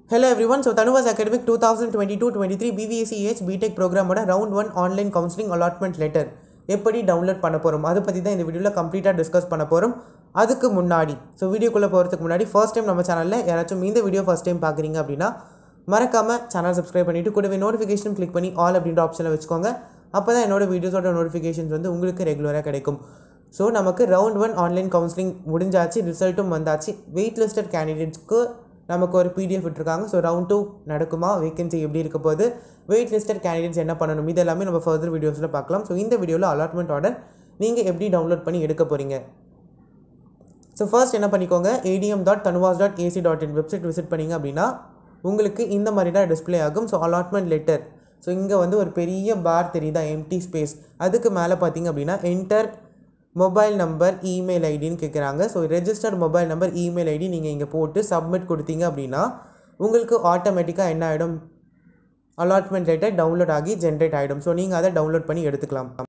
hello everyone so Tanuvas academic two thousand twenty two twenty three BVSCH BTech ப்ரோக்ராமோட round one online counselling allotment letter எப்படி download பண்ண போகிறோம் அதை பற்றி தான் இந்த வீடியோவில் கம்ப்ளீட்டாக டிஸ்கஸ் பண்ண போகிறோம் அதுக்கு முன்னாடி ஸோ வீடியோக்குள்ளே போகிறதுக்கு முன்னாடி ஃபர்ஸ்ட் டைம் நம்ம சேனலில் யாராச்சும் இந்த வீடியோ ஃபர்ஸ்ட் டைம் பார்க்குறீங்க அப்படின்னா மறக்காமல் சேனல் சப்ஸ்கிரைப் பண்ணிவிட்டு கூடவே நோட்டிஃபிகேஷன் கிளிக் பண்ணி ஆல் அப்படின்ற ஆப்ஷனில் வச்சுக்கோங்க அப்போ தான் என்னோட வீடியோஸோட நோட்டிஃபிகேஷன்ஸ் வந்து உங்களுக்கு ரெகுலராக கிடைக்கும் ஸோ நமக்கு ரவுண்ட் ஒன் ஆன்லைன் கவுன்சிலிங் முடிஞ்சாச்சு ரிசல்ட்டும் வந்தாச்சு வெயிட் லிஸ்டட் கேண்டிடேட்ஸ்க்கு நமக்கு ஒரு பிடிஎஃப் விட்டுருக்காங்க ஸோ ரவுண்ட் டூ நடக்குமா வேகன்சி எப்படி இருக்க போகுது வெயிட் லிஸ்டட் கேண்டிடேட்ஸ் என்ன பண்ணணும் இது எல்லாமே நம்ம ஃபர்தர் வீடியோஸில் பார்க்கலாம் ஸோ இந்த வீடியோவில் அலாட்மெண்ட் ஆர்டர் நீங்கள் எப்படி டவுன்லோட் பண்ணி எடுக்க போகிறீங்க ஸோ ஃபர்ஸ்ட் என்ன பண்ணிக்கோங்க ADM dot Tanuvas dot AC dot in website visit பண்ணிங்க அப்படின்னா உங்களுக்கு இந்த மாதிரி தான் டிஸ்பிளே ஆகும் ஸோ அலாட்மெண்ட் லெட்டர் ஸோ இங்கே வந்து ஒரு பெரிய பார் தெரியுதா எம்டி ஸ்பேஸ் அதுக்கு மேலே பார்த்தீங்க அப்படின்னா என்டர் மொபைல் நம்பர் இமெயில் ஐடின்னு கேட்குறாங்க so registered mobile number email ID நீங்கள் இங்கே போட்டு சப்மிட் கொடுத்தீங்க அப்படின்னா உங்களுக்கு ஆட்டோமேட்டிக்காக என்ன ஆகிடும் அலாட்மெண்ட் லெட்டர் டவுன்லோட் ஆகி ஜென்ரேட் ஆகிடும் ஸோ நீங்கள் அதை டவுன்லோட் பண்ணி எடுத்துக்கலாம்